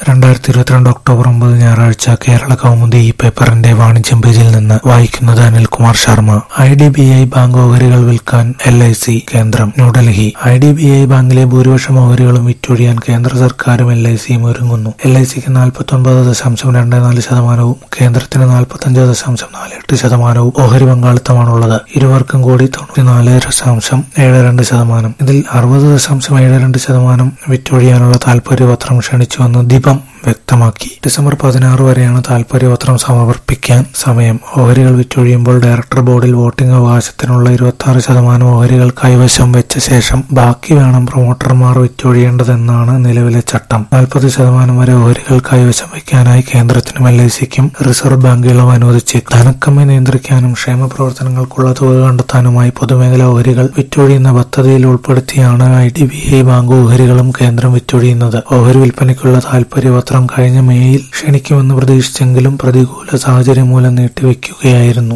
രണ്ടായിരത്തി ഇരുപത്തിരണ്ട് ഒക്ടോബർ ഒമ്പത് ഞായറാഴ്ച കേരള കൗമുദി ഈ പേപ്പറിന്റെ വാണിജ്യം പേജിൽ നിന്ന് വായിക്കുന്നത് Anilkumar Sharma I D B I bank ഓഹരികൾ വിൽക്കാൻ എൽ ഐ സി കേന്ദ്രം New Delhi I D B I ബാങ്കിലെ ഭൂരിപക്ഷം ഓഹരികളും വിറ്റൊഴിയാൻ കേന്ദ്ര സർക്കാരും എൽ ഐ സിയും ഒരുങ്ങുന്നു എൽ ഐ സിക്ക് നാൽപ്പത്തി ഒൻപത് ദശാംശം രണ്ട് നാല് ശതമാനവും കേന്ദ്രത്തിന് നാൽപ്പത്തഞ്ച് ദശാംശം നാല് എട്ട് ശതമാനവും ഓഹരി പങ്കാളിത്തമാണുള്ളത് ഇരുവർക്കും കൂടി തൊണ്ണൂറ്റിനാല് ദശാംശം ഏഴ് രണ്ട് ശതമാനം ഇതിൽ അറുപത് ദശാംശം ഏഴ് രണ്ട് ശതമാനം വിറ്റൊഴിയാനുള്ള താൽപര്യപത്രം ക്ഷണിച്ചുവെന്ന് ദീപം വ്യക്തമാക്കി ഡിസംബർ പതിനാറ് വരെയാണ് താൽപര്യപത്രം സമർപ്പിക്കാൻ സമയം ഓഹരികൾ വിറ്റൊഴിയുമ്പോൾ ഡയറക്ടർ ബോർഡിൽ വോട്ടിംഗ് അവകാശത്തിനുള്ള ഇരുപത്തി ആറ് ശതമാനം ഓഹരികൾ കൈവശം വെച്ച ശേഷം ബാക്കി വേണം പ്രൊമോട്ടർമാർ വിറ്റൊഴിയേണ്ടതെന്നാണ് നിലവിലെ ചട്ടം നാൽപ്പത് ശതമാനം വരെ ഓഹരികൾ കൈവശം വയ്ക്കാനായി കേന്ദ്രത്തിനും എൽ ഐ സിക്കും റിസർവ് ബാങ്ക് ഇളവ് അനുവദിച്ചേക്കും ധനക്കമ്മി നിയന്ത്രിക്കാനും ക്ഷേമ പ്രവർത്തനങ്ങൾക്കുള്ള തുക കണ്ടെത്താനുമായി പൊതുമേഖലാ ഓഹരികൾ വിറ്റൊഴിയുന്ന പദ്ധതിയിൽ ഉൾപ്പെടുത്തിയാണ് I D B I bank ഓഹരികളും കേന്ദ്രം വിറ്റൊഴിയുന്നത് ഓഹരി വിൽപ്പനയ്ക്കുള്ള താൽപര്യപത്രം കഴിഞ്ഞ മേയിൽ ക്ഷണിക്കുമെന്ന് പ്രതീക്ഷിച്ചെങ്കിലും പ്രതികൂല സാഹചര്യം മൂലം നീട്ടിവെക്കുകയായിരുന്നു